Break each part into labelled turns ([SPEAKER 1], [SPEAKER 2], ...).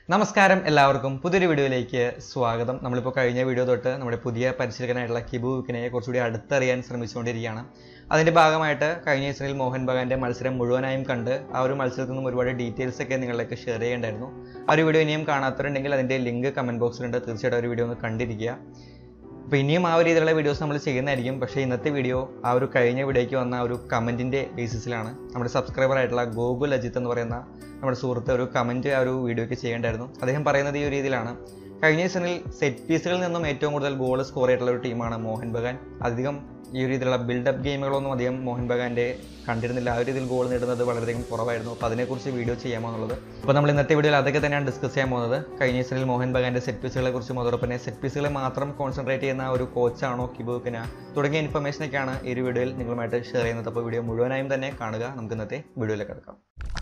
[SPEAKER 1] നമസ്കാരം എല്ലാവർക്കും പുതിയൊരു വീഡിയോയിലേക്ക് സ്വാഗതം നമ്മളിപ്പോൾ കഴിഞ്ഞ വീഡിയോ തൊട്ട് നമ്മുടെ പുതിയ പരിശീലകനായിട്ടുള്ള കിബു വിക്കിനെ കുറച്ചുകൂടി അടുത്തറിയാൻ ശ്രമിച്ചുകൊണ്ടിരിക്കുകയാണ് അതിന്റെ ഭാഗമായിട്ട് കഴിഞ്ഞ സീസണിൽ മോഹൻ ബഗാന്റെ മത്സരം മുഴുവനായും കണ്ട് ആ ഒരു മത്സരത്തിൽ നിന്നും ഒരുപാട് ഡീറ്റെയിൽസ് ഒക്കെ നിങ്ങളിലേക്ക് ഷെയർ ചെയ്യേണ്ടായിരുന്നു ആ ഒരു വീഡിയോ ഇനിയും കാണാത്തവരുണ്ടെങ്കിൽ അതിന്റെ ലിങ്ക് കമന്റ് ബോക്സിലുണ്ട് തീർച്ചയായിട്ടും ആ ഒരു വീഡിയോ ഒന്ന് കണ്ടിരിക്കുക അപ്പോൾ ഇനിയും ആ ഒരു രീതിയിലുള്ള വീഡിയോസ് നമ്മൾ ചെയ്യുന്നതായിരിക്കും പക്ഷേ ഇന്നത്തെ വീഡിയോ ആ ഒരു കഴിഞ്ഞ വീഡിയോയ്ക്ക് വന്ന ആ ഒരു കമൻറ്റിൻ്റെ ബേസിസിലാണ് നമ്മുടെ സബ്സ്ക്രൈബർ ആയിട്ടുള്ള ഗോകുൽ അജിത്ത് എന്ന് പറയുന്ന നമ്മുടെ സുഹൃത്ത് ഒരു കമൻറ്റ് ആ ഒരു വീഡിയോയ്ക്ക് ചെയ്യേണ്ടായിരുന്നു അദ്ദേഹം പറയുന്നത് ഈ ഒരു രീതിയിലാണ് കഴിഞ്ഞ സീസണിൽ സെറ്റ് പീസുകളിൽ നിന്നും ഏറ്റവും കൂടുതൽ ഗോൾ സ്കോർ ചെയ്തിട്ടുള്ള ഒരു ടീമാണ് മോഹൻ ബഗാൻ അധികം ഈ ഒരു രീതിയിലുള്ള ബിൽഡപ്പ് ഗെയിമുകളൊന്നും അധികം മോഹൻ ബഗാന്റെ കണ്ടിരുന്നില്ല ആ ഒരു രീതിയിൽ ഗോൾ നേടുന്നത് വളരെയധികം കുറവായിരുന്നു അപ്പോൾ അതിനെക്കുറിച്ച് വീഡിയോ ചെയ്യാമോ എന്നുള്ളത് അപ്പോൾ നമ്മൾ ഇന്നത്തെ വീഡിയോയിൽ അതൊക്കെ തന്നെയാണ് ഡിസ്കസ് ചെയ്യാൻ പോകുന്നത് കഴിഞ്ഞ സീസണിൽ മോഹൻ ബഗാന്റെ സെറ്റ് പീസുകളെ കുറിച്ചും അതോടൊപ്പം തന്നെ സെറ്റ് പീസുകളെ മാത്രം കോൺസെൻട്രേറ്റ് ചെയ്യുന്ന ഒരു കോച്ചാണോ കിബുക്കിന തുടങ്ങിയ ഇൻഫർമേഷനൊക്കെയാണ് ഈ ഒരു വീഡിയോയിൽ നിങ്ങളുമായിട്ട് ഷെയർ ചെയ്യുന്നത് അപ്പോൾ വീഡിയോ മുഴുവനായും തന്നെ കാണുക നമുക്ക് ഇന്നത്തെ വീഡിയോയിലേക്ക് കിടക്കാം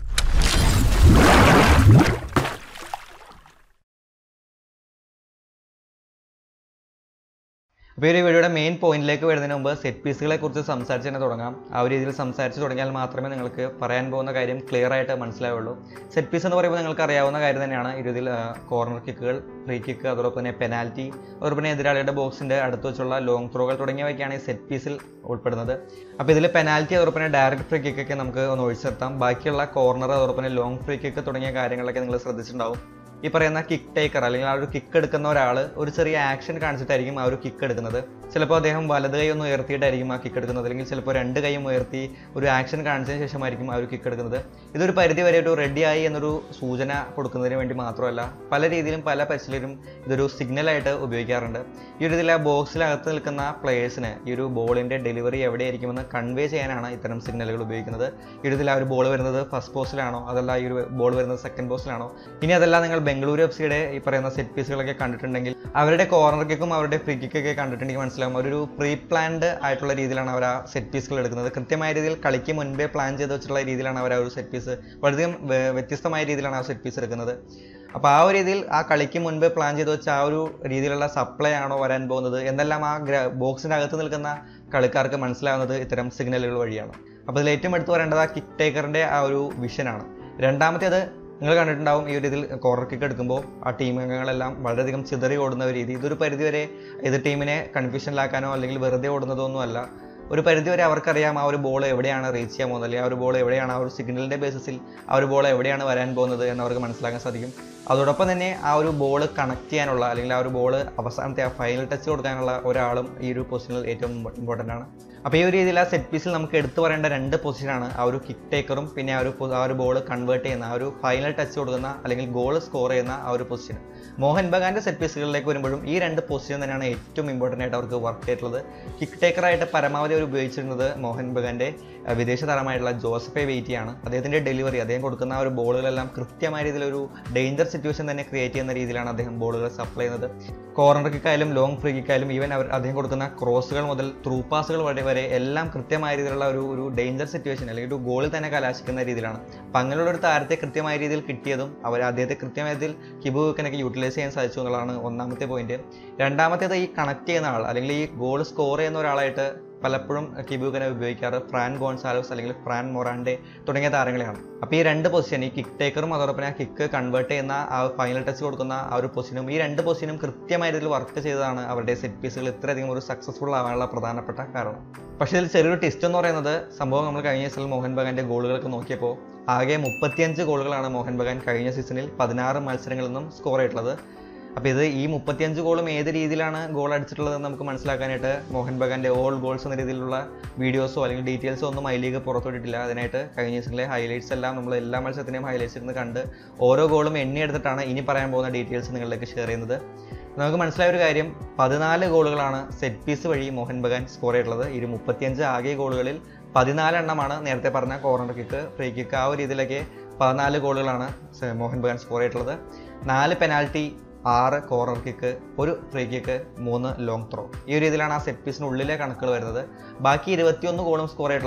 [SPEAKER 1] അപ്പോൾ ഈ ഒരു വീഡിയോയുടെ മെയിൻ പോയിന്റിലേക്ക് വരുന്നതിന് മുമ്പ് സെറ്റ് പീസുകളെ കുറിച്ച് സംസാരിച്ച് തന്നെ തുടങ്ങാം ആ ഒരു രീതിയിൽ സംസാരിച്ച് തുടങ്ങിയാൽ മാത്രമേ നിങ്ങൾക്ക് പറയാൻ പോകുന്ന കാര്യം ക്ലിയർ ആയിട്ട് മനസ്സിലാവുള്ളൂ സെറ്റ് പീസ് എന്ന് പറയുമ്പോൾ നിങ്ങൾക്ക് അറിയാവുന്ന കാര്യം തന്നെയാണ് ഈ രീതിയിൽ കോർണർ കിക്കുകൾ ഫ്രീ കിക്ക് അതോടൊപ്പം തന്നെ പെനാൽറ്റി അതോടൊപ്പം തന്നെ എതിരാളിയുടെ ബോക്സിന്റെ അടുത്ത് വെച്ചുള്ള ലോങ് ത്രോകൾ തുടങ്ങിയവയൊക്കെയാണ് ഈ സെറ്റ് പീസിൽ ഉൾപ്പെടുന്നത് അപ്പോൾ ഇതിൽ പെനാൽറ്റി അതോടൊപ്പം തന്നെ ഡയറക്റ്റ് ഫ്രീ കിക്കൊക്കെ നമുക്ക് ഒന്ന് ഒഴിച്ചെത്താം ബാക്കിയുള്ള കോർണർ അതോടൊപ്പം തന്നെ ലോങ് ഫ്രീ കിക്ക് തുടങ്ങിയ കാര്യങ്ങളൊക്കെ നിങ്ങൾ ശ്രദ്ധിച്ചിട്ടുണ്ടാവും ഈ പറയുന്ന കിക്ക് ടേക്കർ അല്ലെങ്കിൽ ആ ഒരു കിക്ക് എടുക്കുന്ന ഒരാൾ ഒരു ചെറിയ ആക്ഷൻ കാണിച്ചിട്ടായിരിക്കും ആ ഒരു കിക്ക് എടുക്കുന്നത് ചിലപ്പോൾ അദ്ദേഹം വലത് കൈ ഒന്ന് ഉയർത്തിയിട്ടായിരിക്കും ആ കിക്ക് എടുക്കുന്നത് അല്ലെങ്കിൽ ചിലപ്പോൾ രണ്ട് കൈയും ഉയർത്തി ഒരു ആക്ഷൻ കാണിച്ചതിന് ശേഷമായിരിക്കും ആ ഒരു കിക്ക് എടുക്കുന്നത് ഇതൊരു പരിധി വരെ ഒരു റെഡിയായി എന്നൊരു സൂചന കൊടുക്കുന്നതിന് വേണ്ടി മാത്രമല്ല പല രീതിയിലും പല പരിശീലരും ഇതൊരു സിഗ്നലായിട്ട് ഉപയോഗിക്കാറുണ്ട് ഈ ഒരു ഇതിൽ ആ ബോക്സിലകത്ത് നിൽക്കുന്ന പ്ലേയേഴ്സിന് ഈ ഒരു ബോളിൻ്റെ ഡെലിവറി എവിടെയായിരിക്കുമെന്ന് കൺവേ ചെയ്യാനാണ് ഇത്തരം സിഗ്നലുകൾ ഉപയോഗിക്കുന്നത് ഈ ഒരു ഇതിൽ ആ ഒരു ബോൾ വരുന്നത് ഫസ്റ്റ് പോസ്റ്റിലാണോ അതല്ല ഈ ഒരു ബോൾ വരുന്നത് സെക്കൻഡ് പോസ്റ്റിലാണോ ഇനി അതല്ല നിങ്ങൾ ബംഗളൂരു എഫ് സിയുടെ ഈ പറയുന്ന സെറ്റ് പീസുകളൊക്കെ കണ്ടിട്ടുണ്ടെങ്കിൽ അവരുടെ കോർണർ കിക്കും അവരുടെ ഫ്രീ കിക്കൊക്കെ കണ്ടിട്ടുണ്ടെങ്കിൽ മനസ്സിലാവും ഒരു പ്രീ പ്ലാൻഡ് ആയിട്ടുള്ള രീതിയിലാണ് അവർ ആ സെറ്റ് പീസുകൾ എടുക്കുന്നത് കൃത്യമായ രീതിയിൽ കളിക്ക് മുൻപേ പ്ലാൻ ചെയ്ത് വെച്ചിട്ടുള്ള രീതിയിലാണ് അവർ ആ ഒരു സെറ്റ് പീസ് വളരെയധികം വേ- വ്യത്യസ്തമായ രീതിയിലാണ് ആ സെറ്റ് പീസ് എടുക്കുന്നത് അപ്പോൾ ആ ഒരു രീതിയിൽ ആ കളിക്ക് മുൻപേ പ്ലാൻ ചെയ്ത് വെച്ച ആ ഒരു രീതിയിലുള്ള സപ്ലൈ ആണോ വരാൻ പോകുന്നത് എന്നെല്ലാം ആ ബോക്സിൻ്റെ അകത്ത് നിൽക്കുന്ന കളിക്കാർക്ക് മനസ്സിലാവുന്നത് ഇത്തരം സിഗ്നലുകൾ വഴിയാണ് അപ്പോൾ ഇതിൽ ഏറ്റവും എടുത്തു പറയേണ്ടത് ആ കിക്ക് ടേക്കറിൻ്റെ ആ ഒരു വിഷനാണ് രണ്ടാമത്തേത് നിങ്ങൾ കണ്ടിട്ടുണ്ടാവും ഈ ഒരു ഇതിൽ കോർണർ കിക്ക് എടുക്കുമ്പോൾ ആ ടീം അംഗങ്ങളെല്ലാം വളരെയധികം ചിതറി ഓടുന്ന ഒരു രീതി ഇതൊരു പരിധിവരെ എതിർ ടീമിനെ കൺഫ്യൂഷനിലാക്കാനോ അല്ലെങ്കിൽ വെറുതെ ഓടുന്നതോ ഒന്നുമല്ല ഒരു പരിധിവരെ അവർക്കറിയാം ആ ഒരു ബോൾ എവിടെയാണ് റീച്ച് ചെയ്യാൻ പോകുന്നത് അല്ലെങ്കിൽ ആ ഒരു ബോൾ എവിടെയാണ് ആ ഒരു സിഗ്നലിൻ്റെ ബേസിസിൽ ആ ഒരു ബോൾ എവിടെയാണ് വരാൻ പോകുന്നത് എന്ന് അവർക്ക് മനസ്സിലാക്കാൻ സാധിക്കും അതോടൊപ്പം തന്നെ ആ ഒരു ബോൾ കണക്ട് ചെയ്യാനുള്ള അല്ലെങ്കിൽ ആ ഒരു ബോൾ അവസാനത്തെ ആ ഫൈനൽ ടച്ച് കൊടുക്കാനുള്ള ഒരാളും ഈ ഒരു പൊസിഷനിൽ ഏറ്റവും ഇമ്പോർട്ടൻ്റ് ആണ് അപ്പോൾ ഈ ഒരു രീതിയിൽ ആ സെറ്റ് പീസിൽ നമുക്ക് എടുത്തു പറയേണ്ട രണ്ട് പൊസിഷനാണ് ആ ഒരു കിക്ക് ടേക്കറും പിന്നെ ആ ഒരു പൊ- ആ ഒരു ബോൾ കൺവേർട്ട് ചെയ്യുന്ന ആ ഒരു ഫൈനൽ ടച്ച് കൊടുക്കുന്ന അല്ലെങ്കിൽ ഗോൾ സ്കോർ ചെയ്യുന്ന ആ ഒരു പൊസിഷൻ മോഹൻ ബഗാന്റെ സെറ്റ് പീസുകളിലേക്ക് വരുമ്പോഴും ഈ രണ്ട് പൊസിഷൻ തന്നെയാണ് ഏറ്റവും ഇമ്പോർട്ടൻ്റ് ആയിട്ട് അവർക്ക് വർക്ക് ചെയ്തിട്ടുള്ളത് കിക്ക് ടേക്കറായിട്ട് പരമാവധി അവർ ഉപയോഗിച്ചിരുന്നത് മോഹൻ ബഗാന്റെ അഹ്, വിദേശ താരമായിട്ടുള്ള ജോസഫെ വെയിറ്റിയാണ് അദ്ദേഹത്തിന്റെ ഡെലിവറി അദ്ദേഹം കൊടുക്കുന്ന ആ ഒരു ബോളുകളെല്ലാം കൃത്യമായ രീതിയിൽ ഒരു ഡേഞ്ചർ സിറ്റുവേഷൻ തന്നെ ക്രിയേറ്റ് ചെയ്യുന്ന രീതിയിലാണ് അദ്ദേഹം ബോളുകൾ സപ്ലൈ ചെയ്യുന്നത് കോർണർ കിക്കായാലും ലോങ് ഫ്രീ കിക്കായാലും ഈവൻ അവർ അദ്ദേഹം കൊടുക്കുന്ന ക്രോസുകൾ മുതൽ ത്രൂ പാസുകൾ വരെ വരെ എല്ലാം കൃത്യമായ രീതിയിലുള്ള ഒരു ഒരു ഡേഞ്ചർ സിറ്റുവേഷൻ അല്ലെങ്കിൽ ഒരു ഗോളിൽ തന്നെ കലാശിക്കുന്ന രീതിയിലാണ് അപ്പം അങ്ങനെയുള്ള ഒരു താരത്തെ കൃത്യമായ രീതിയിൽ കിട്ടിയതും അവർ അദ്ദേഹത്തെ കൃത്യമായ രീതിയിൽ കിബു വിക്കനൊക്കെ യൂട്ടിലൈസ് ചെയ്യാൻ സാധിച്ചു എന്നുള്ളതാണ് ഒന്നാമത്തെ പോയിന്റ് രണ്ടാമത്തേത് ഈ കണക്ട് ചെയ്യുന്ന ആൾ അല്ലെങ്കിൽ ഈ ഗോൾ സ്കോർ ചെയ്യുന്ന ഒരാളായിട്ട് പലപ്പോഴും കിബുക്കനെ ഉപയോഗിക്കാറ് ഫ്രാൻ ഗോൺസാലോസ് അല്ലെങ്കിൽ ഫ്രാൻ മൊറാൻഡെ തുടങ്ങിയ താരങ്ങളെയാണ് അപ്പോൾ ഈ രണ്ട് പൊസിഷൻ ഈ കിക്ക് ടേക്കറും അതോടൊപ്പം ആ കിക്ക് കൺവേർട്ട് ചെയ്യുന്ന ആ ഫൈനൽ ടച്ച് കൊടുക്കുന്ന ആ ഒരു പൊസിഷനും ഈ രണ്ട് പൊസിഷനും കൃത്യമായ രീതിയിൽ വർക്ക് ചെയ്തതാണ് അവരുടെ സെറ്റ് പീസുകൾ ഇത്രയധികം ഒരു സക്സസ്ഫുൾ ആവാനുള്ള പ്രധാനപ്പെട്ട കാരണം പക്ഷേ ഇതിൽ ചെറിയൊരു ടിസ്റ്റ് എന്ന് പറയുന്നത് സംഭവം നമ്മൾ കഴിഞ്ഞ സീസണിൽ മോഹൻ ബഗാന്റെ ഗോളുകളൊക്കെ നോക്കിയപ്പോൾ ആകെ മുപ്പത്തിയഞ്ച് ഗോളുകളാണ് മോഹൻ ബഗാൻ കഴിഞ്ഞ സീസണിൽ പതിനാറ് മത്സരങ്ങളിൽ നിന്നും സ്കോർ ചെയ്തിട്ടുള്ളത് അപ്പോൾ ഇത് ഈ മുപ്പത്തിയഞ്ച് ഗോളും ഏത് രീതിയിലാണ് ഗോൾ അടിച്ചിട്ടുള്ളതെന്ന് നമുക്ക് മനസ്സിലാക്കാനായിട്ട് മോഹൻ ബഗാന്റെ ഓൾ ഗോൾസ് എന്ന രീതിയിലുള്ള വീഡിയോസോ അല്ലെങ്കിൽ ഡീറ്റെയിൽസോ ഒന്നും ഐ ലീഗ് പുറത്തുവിട്ടിട്ടില്ല അതിനായിട്ട് കഴിഞ്ഞ സീസണിലെ ഹൈലൈറ്റ്സ് എല്ലാം നമ്മൾ എല്ലാ മത്സരത്തിനെയും ഹൈലൈറ്റ്സ് ഇരുന്ന് കണ്ട് ഓരോ ഗോളും എണ്ണിയെടുത്തിട്ടാണ് ഇനി പറയാൻ പോകുന്ന ഡീറ്റെയിൽസ് നിങ്ങളിലേക്ക് ഷെയർ ചെയ്യുന്നത് നമുക്ക് മനസ്സിലായ ഒരു കാര്യം പതിനാല് ഗോളുകളാണ് സെറ്റ് പീസ് വഴി മോഹൻ ബഗാൻ സ്കോർ ചെയ്തിട്ടുള്ളത് ഈ ഒരു മുപ്പത്തിയഞ്ച് ആകെ ഗോളുകളിൽ പതിനാലെണ്ണമാണ് നേരത്തെ പറഞ്ഞ കോർണർ കിക്ക് ഫ്രീ കിക്ക് ആ ഒരു രീതിയിലൊക്കെ പതിനാല് ഗോളുകളാണ് സ- മോഹൻ ബഗാൻ സ്കോർ ചെയ്തിട്ടുള്ളത് നാല് പെനാൽറ്റി ആറ് കോർണർ കിക്ക് ഒരു ഫ്രീ കിക്ക് മൂന്ന് ലോങ് ത്രോ ഈ ഒരു രീതിയിലാണ് ആ സെറ്റ് പീസിനുള്ളിലെ കണക്കുകൾ വരുന്നത് ബാക്കി ഇരുപത്തിയൊന്ന് ഗോളും സ്കോർ ചെയ്തിട്ടുള്ളത്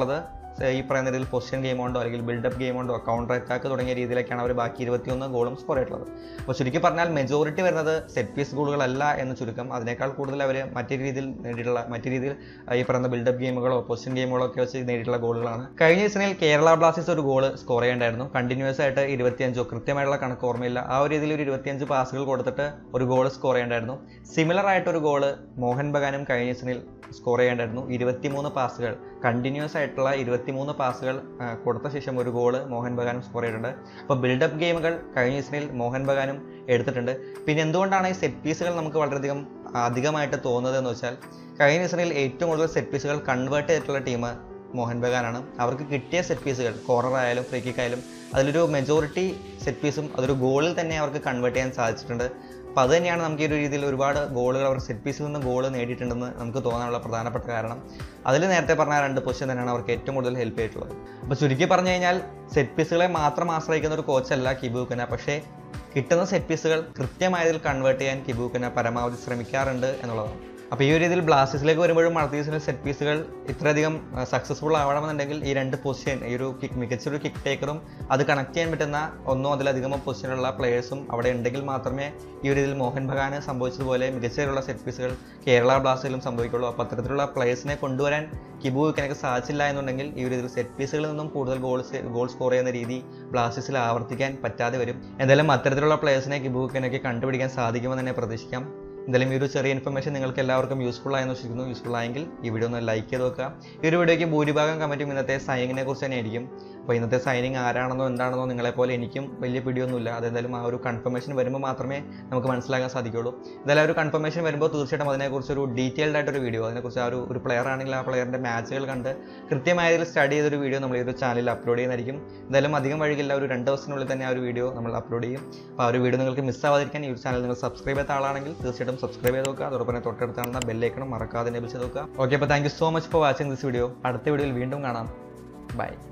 [SPEAKER 1] ഈ പറയുന്ന രീതിയിൽ പൊസിഷൻ ഗെയിം കൊണ്ടോ അല്ലെങ്കിൽ ബിൽഡപ്പ് ഗെയിം കൊണ്ടോ കൗണ്ടർ അറ്റാക്ക് തുടങ്ങിയ രീതിയിലൊക്കെയാണ് അവർ ബാക്കി ഇരുപത്തിയൊന്ന് ഗോളും സ്കോർ ചെയ്തിട്ടുള്ളത് അപ്പോൾ ചുരുക്കി പറഞ്ഞാൽ മെജോറിറ്റി വരുന്നത് സെറ്റ് പീസ് ഗോളുകളല്ല എന്ന് ചുരുക്കം അതിനേക്കാൾ കൂടുതൽ അവർ മറ്റു രീതിയിൽ നേടിയിട്ടുള്ള മറ്റു രീതിയിൽ ആ, ഈ പറയുന്ന ബിൽഡപ്പ് ഗെയിമുകളോ പൊസിഷൻ ഗെയിമുകളോ ഒക്കെ വെച്ച് നേടിയിട്ടുള്ള ഗോളുകളാണ് കഴിഞ്ഞ സീസണിൽ കേരള ബ്ലാസ്റ്റേഴ്സ് ഒരു ഗോൾ സ്കോർ ചെയ്യേണ്ടായിരുന്നു കണ്ടിന്യൂസ് ആയിട്ട് ഇരുപത്തിയഞ്ചോ കൃത്യമായിട്ടുള്ള കണക്ക് ഓർമ്മയില്ല ആ ഒരു രീതിയിൽ ഒരു ഇരുപത്തിയഞ്ച് പാസുകൾ കൊടുത്തിട്ട് ഒരു ഗോൾ സ്കോർ ചെയ്യേണ്ടായിരുന്നു സിമിലർ ആയിട്ടൊരു ഗോൾ മോഹൻ ബഗാനും കഴിഞ്ഞ സീസണിൽ സ്കോർ ചെയ്യേണ്ടായിരുന്നു ഇരുപത്തിമൂന്ന് പാസുകൾ കണ്ടിന്യൂസ് ആയിട്ടുള്ള ഇരുപത്തിമൂന്ന് പാസുകൾ ആ, കൊടുത്ത ശേഷം ഒരു ഗോൾ മോഹൻ ബഗാനും സ്കോർ ചെയ്തിട്ടുണ്ട് അപ്പോൾ ബിൽഡപ്പ് ഗെയിമുകൾ കഴിഞ്ഞ സീസണിൽ മോഹൻ ബഗാനും എടുത്തിട്ടുണ്ട് പിന്നെ എന്തുകൊണ്ടാണ് ഈ സെറ്റ് പീസുകൾ നമുക്ക് വളരെയധികം അധികമായിട്ട് തോന്നുന്നത് എന്ന് വെച്ചാൽ കഴിഞ്ഞ സീസണിൽ ഏറ്റവും കൂടുതൽ സെറ്റ് പീസുകൾ കൺവേർട്ട് ചെയ്തിട്ടുള്ള ടീം മോഹൻ ബഗാനാണ് അവർക്ക് കിട്ടിയ സെറ്റ് പീസുകൾ കോർണർ ആയാലും ഫ്രീ കിക്ക് ആയാലും അതിലൊരു മെജോറിറ്റി സെറ്റ് പീസും അതൊരു ഗോളിൽ തന്നെ അവർക്ക് കൺവേർട്ട് ചെയ്യാൻ സാധിച്ചിട്ടുണ്ട് അപ്പോൾ അത് തന്നെയാണ് നമുക്ക് ഈ ഒരു രീതിയിൽ ഒരുപാട് ഗോളുകൾ അവർ സെറ്റ് പീസിൽ നിന്ന് ഗോൾ നേടിയിട്ടുണ്ടെന്ന് നമുക്ക് തോന്നാനുള്ള പ്രധാനപ്പെട്ട കാരണം അതിൽ നേരത്തെ പറഞ്ഞ ആ രണ്ട് പൊസിഷൻ തന്നെയാണ് അവർക്ക് ഏറ്റവും കൂടുതൽ ഹെൽപ്പ് ചെയ്തിട്ടുള്ളത് അപ്പോൾ ചുരുക്കി പറഞ്ഞു കഴിഞ്ഞാൽ സെറ്റ് പീസുകളെ മാത്രം ആശ്രയിക്കുന്ന ഒരു കോച്ചല്ല കിബുക്കന പക്ഷേ കിട്ടുന്ന സെറ്റ് പീസുകൾ കൃത്യമായതിൽ കൺവേർട്ട് ചെയ്യാൻ കിബുക്കന പരമാവധി ശ്രമിക്കാറുണ്ട് എന്നുള്ളതാണ് അപ്പോൾ ഈ ഒരു രീതിയിൽ ബ്ലാസ്റ്റേഴ്സിലേക്ക് വരുമ്പോഴും മൾട്ടീസിലെ സെറ്റ് പീസുകൾ ഇത്രയധികം സക്സസ്ഫുൾ ആവണമെന്നുണ്ടെങ്കിൽ ഈ രണ്ട് പൊസിഷൻ ഈ ഒരു കിക്ക് മികച്ചൊരു കിക്ക് ടേക്കറും അത് കണക്ട് ചെയ്യാൻ പറ്റുന്ന ഒന്നോ അതിലധികമോ പൊസിഷനുള്ള പ്ലേയേഴ്സും അവിടെ ഉണ്ടെങ്കിൽ മാത്രമേ ഈ ഒരു രീതിയിൽ മോഹൻ ബഗാന് സംഭവിച്ചതുപോലെ മികച്ച രീതിയിലുള്ള സെറ്റ് പീസുകൾ കേരള ബ്ലാസ്റ്റേഴ്സിലും സംഭവിക്കുള്ളൂ അപ്പോൾ അത്തരത്തിലുള്ള പ്ലേയേഴ്സിനെ കൊണ്ടുവരാൻ കിബു വിക്കനൊക്കെ സാധിച്ചില്ല എന്നുണ്ടെങ്കിൽ ഈ ഒരു രീതിയിൽ സെറ്റ് പീസുകളിൽ നിന്നും കൂടുതൽ ഗോൾസ് ഗോൾ സ്കോർ ചെയ്യുന്ന രീതി ബ്ലാസ്റ്റേഴ്സിൽ ആവർത്തിക്കാൻ പറ്റാതെ വരും എന്തായാലും അത്തരത്തിലുള്ള പ്ലേയേഴ്സിനെ കിബു വിക്കനൊക്കെ കണ്ടുപിടിക്കാൻ സാധിക്കുമെന്ന് തന്നെ പ്രതീക്ഷിക്കാം എന്തായാലും ഈ ഒരു ചെറിയ ഇൻഫർമേഷൻ നിങ്ങൾക്ക് എല്ലാവർക്കും യൂസ്ഫുൾ ആയെന്ന് വിശ്വസിക്കുന്നു യൂസ്ഫുൾ ആയെങ്കിൽ ഈ വീഡിയോ ഒന്ന് ലൈക്ക് ചെയ്ത് വെക്കുക ഈ ഒരു വീഡിയോയ്ക്ക് ഭൂരിഭാഗം കമൻറ്റും ഇന്നത്തെ സൈനിങ്ങിനെ കുറിച്ച് തന്നെ ആയിരിക്കും അപ്പോൾ ഇന്നത്തെ സൈനിങ് ആരാണെന്നോ എന്താണെന്നോ നിങ്ങളെപ്പോലെ എനിക്കും വലിയ പിടിയൊന്നുമില്ല അതെന്തായാലും ആ ഒരു കൺഫർമേഷൻ വരുമ്പോൾ മാത്രമേ നമുക്ക് മനസ്സിലാക്കാൻ സാധിക്കുള്ളൂ എന്തായാലും ആ ഒരു കൺഫർമേഷൻ വരുമ്പോൾ തീർച്ചയായിട്ടും അതിനെക്കുറിച്ച് ഒരു ഡീറ്റെയിൽഡ് ആയിട്ടൊരു വീഡിയോ അതിനെക്കുറിച്ച് ആ ഒരു ഒരു പ്ലെയർ ആണെങ്കിൽ ആ പ്ലെയറിൻ്റെ മാച്ചുകൾ കണ്ട് കൃത്യമായ രീതിയിൽ സ്റ്റഡി ചെയ്തൊരു വീഡിയോ നമ്മൾ ഈ ഒരു ചാനലിൽ അപ്ലോഡ് ചെയ്യുന്നതായിരിക്കും എന്തായാലും അധികം വൈകില്ല ഒരു രണ്ട് ദിവസത്തിനുള്ളിൽ തന്നെ ആ ഒരു വീഡിയോ നമ്മൾ അപ്ലോഡ് ചെയ്യും അപ്പോൾ ആ ഒരു വീഡിയോ നിങ്ങൾക്ക് മിസ്സാവാതിരിക്കാൻ ഈ ഒരു ചാനൽ നിങ്ങൾ സബ്സ്ക്രൈബ് ചെയ്ത ആളാണെങ്കിൽ തീർച്ചയായിട്ടും സബ്സ്ക്രൈബ് ചെയ്ത് നോക്കുക അതോടൊപ്പം തന്നെ തൊട്ടടുത്താണെന്ന ബെല്ലൈക്കണം മറക്കാതെ എനേബിൾ ചെയ്ത് നോക്കുക ഓക്കെ അപ്പോൾ thank you so much for watching this video അടുത്ത വീഡിയോയിൽ വീണ്ടും കാണാം ബൈ